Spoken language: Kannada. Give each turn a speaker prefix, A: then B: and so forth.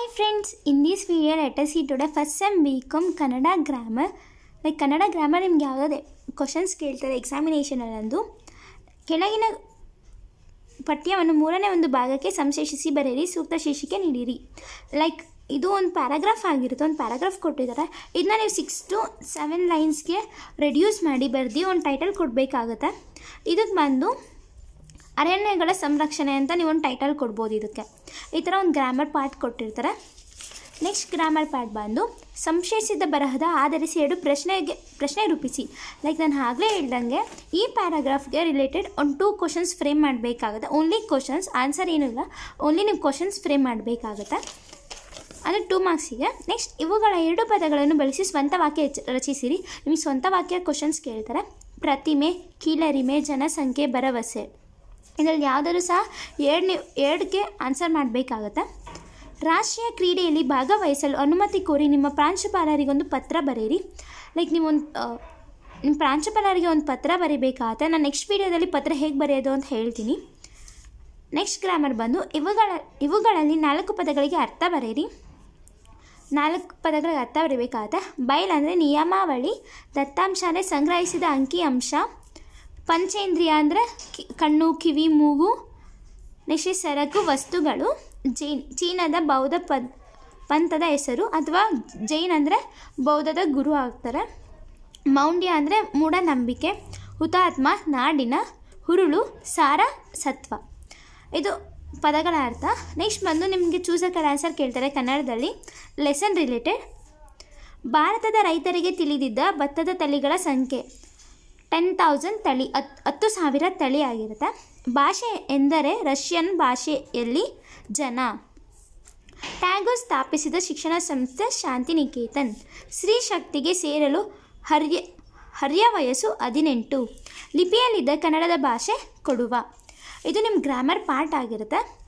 A: Hi friends, in this video let us see today first sem BCom Kannada grammar like Kannada grammar ನಿಮ್ಗೆ ಯಾವುದಾದ್ರು ಕ್ವಶನ್ಸ್ ಕೇಳ್ತಾರೆ ಎಕ್ಸಾಮಿನೇಷನಲ್ಲಂದು ಕೆಳಗಿನ ಪಠ್ಯವನ್ನು ಮೂರನೇ ಒಂದು ಭಾಗಕ್ಕೆ ಸಂಶ್ಲೇಷಿಸಿ ಬರೆಯಿರಿ ಸೂಕ್ತ ಶೀರ್ಷಿಕೆ ನೀಡಿರಿ ಲೈಕ್ ಇದು ಒಂದು ಪ್ಯಾರಾಗ್ರಾಫ್ ಆಗಿರುತ್ತೆ ಒಂದು ಪ್ಯಾರಾಗ್ರಾಫ್ ಕೊಟ್ಟಿದ್ದಾರೆ ಇದನ್ನ ನೀವು ಸಿಕ್ಸ್ ಟು ಸೆವೆನ್ ಲೈನ್ಸ್ಗೆ ರೆಡ್ಯೂಸ್ ಮಾಡಿ ಬರೆದು ಒಂದು ಟೈಟಲ್ ಕೊಡಬೇಕಾಗುತ್ತೆ ಇದಕ್ಕೆ ಬಂದು ಅರಣ್ಯಗಳ ಸಂರಕ್ಷಣೆ ಅಂತ ನೀವು ಒಂದು ಟೈಟಲ್ ಕೊಡ್ಬೋದು ಇದಕ್ಕೆ ಈ ಥರ ಒಂದು ಗ್ರಾಮರ್ ಪಾರ್ಟ್ ಕೊಟ್ಟಿರ್ತಾರೆ ನೆಕ್ಸ್ಟ್ ಗ್ರಾಮರ್ ಪಾರ್ಟ್ ಬಂದು ಸಂಶಯಿಸಿದ ಬರಹದ ಆಧರಿಸಿ ಎರಡು ಪ್ರಶ್ನೆಗೆ ಪ್ರಶ್ನೆ ರೂಪಿಸಿ ಲೈಕ್ ನಾನು ಆಗಲೇ ಹೇಳ್ದಂಗೆ ಈ ಪ್ಯಾರಾಗ್ರಾಫ್ಗೆ ರಿಲೇಟೆಡ್ ಒಂದು ಟೂ ಕ್ವಶನ್ಸ್ ಫ್ರೇಮ್ ಮಾಡಬೇಕಾಗುತ್ತೆ ಓನ್ಲಿ ಕ್ವಶನ್ಸ್ ಆನ್ಸರ್ ಏನೂ ಇಲ್ಲ ಓನ್ಲಿ ನೀವು ಕ್ವಶನ್ಸ್ ಫ್ರೇಮ್ ಮಾಡಬೇಕಾಗುತ್ತೆ ಅಂದರೆ ಟೂ ಮಾರ್ಕ್ಸಿಗೆ ನೆಕ್ಸ್ಟ್ ಇವುಗಳ ಎರಡು ಪದಗಳನ್ನು ಬಳಸಿ ಸ್ವಂತ ವಾಕ್ಯ ರಚ- ರಚಿಸಿರಿ ನಿಮಗೆ ಸ್ವಂತ ವಾಕ್ಯ ಕ್ವಶನ್ಸ್ ಕೇಳ್ತಾರೆ ಪ್ರತಿಮೆ ಕೀಳರಿಮೆ ಜನಸಂಖ್ಯೆ ಭರವಸೆ ಇದರಲ್ಲಿ ಯಾವುದಾದ್ರು ಸಹ ಎರಡು ನೀವು ಎರಡಕ್ಕೆ ಆನ್ಸರ್ ಮಾಡಬೇಕಾಗತ್ತೆ ರಾಷ್ಟ್ರೀಯ ಕ್ರೀಡೆಯಲ್ಲಿ ಭಾಗವಹಿಸಲು ಅನುಮತಿ ಕೋರಿ ನಿಮ್ಮ ಪ್ರಾಂಶುಪಾಲರಿಗೊಂದು ಪತ್ರ ಬರೆಯಿರಿ ಲೈಕ್ ನೀವೊಂದು ನಿಮ್ಮ ಪ್ರಾಂಶುಪಾಲರಿಗೆ ಒಂದು ಪತ್ರ ಬರೀಬೇಕಾಗತ್ತೆ ನಾನು ನೆಕ್ಸ್ಟ್ ವೀಡಿಯೋದಲ್ಲಿ ಪತ್ರ ಹೇಗೆ ಬರೆಯೋದು ಅಂತ ಹೇಳ್ತೀನಿ ನೆಕ್ಸ್ಟ್ ಗ್ರಾಮರ್ ಬಂದು ಇವುಗಳ ಇವುಗಳಲ್ಲಿ ನಾಲ್ಕು ಪದಗಳಿಗೆ ಅರ್ಥ ಬರೆಯಿರಿ ನಾಲ್ಕು ಪದಗಳಿಗೆ ಅರ್ಥ ಬರೀಬೇಕಾಗತ್ತೆ ಬೈಲ್ ಅಂದರೆ ನಿಯಮಾವಳಿ ದತ್ತಾಂಶ ಅಂದರೆ ಸಂಗ್ರಹಿಸಿದ ಅಂಕಿ ಅಂಶ ಪಂಚೇಂದ್ರಿಯ ಅಂದರೆ ಕಿ- ಕಣ್ಣು ಕಿವಿ ಮೂಗು ನೆಕ್ಸ್ಟ್ ಸರಕು ವಸ್ತುಗಳು ಜೈನ್ ಚೀನಾದ ಬೌದ್ಧ ಪದ್ ಪಂಥದ ಹೆಸರು ಅಥವಾ ಜೈನ್ ಅಂದರೆ ಬೌದ್ಧದ ಗುರು ಆಗ್ತಾರೆ ಮೌಂಡ್ಯ ಅಂದರೆ ಮೂಢನಂಬಿಕೆ ಹುತಾತ್ಮ ನಾಡಿನ ಹುರುಳು ಸಾರ ಸತ್ವ ಇದು ಪದಗಳ ಅರ್ಥ ನೆಕ್ಸ್ಟ್ ಬಂದು ನಿಮಗೆ ಚೂಸಕರ ಆನ್ಸರ್ ಕೇಳ್ತಾರೆ ಕನ್ನಡದಲ್ಲಿ ಲೆಸನ್ ರಿಲೇಟೆಡ್ ಭಾರತದ ರೈತರಿಗೆ ತಿಳಿದಿದ್ದ ಭತ್ತದ ತಳಿಗಳ ಸಂಖ್ಯೆ ಟೆನ್ ತೌಸಂಡ್ ತಳಿ ಹತ್ ಹತ್ತು ಸಾವಿರ ತಳಿ ಆಗಿರುತ್ತೆ ಭಾಷೆ ಎಂದರೆ ರಷ್ಯನ್ ಭಾಷೆಯಲ್ಲಿ ಜನ ಟ್ಯಾಗೋರ್ ಸ್ಥಾಪಿಸಿದ ಶಿಕ್ಷಣ ಸಂಸ್ಥೆ ಶಾಂತಿನಿಕೇತನ್ ಸ್ತ್ರೀ ಶಕ್ತಿಗೆ ಸೇರಲು ಹರ್ಯ ಹರ್ಯ ವಯಸ್ಸು ಹದಿನೆಂಟು ಲಿಪಿಯಲ್ಲಿದ್ದ ಕನ್ನಡದ ಭಾಷೆ ಕೊಡುವ ಇದು ನಿಮ್ಮ ಗ್ರಾಮರ್ ಪಾರ್ಟ್ ಆಗಿರುತ್ತೆ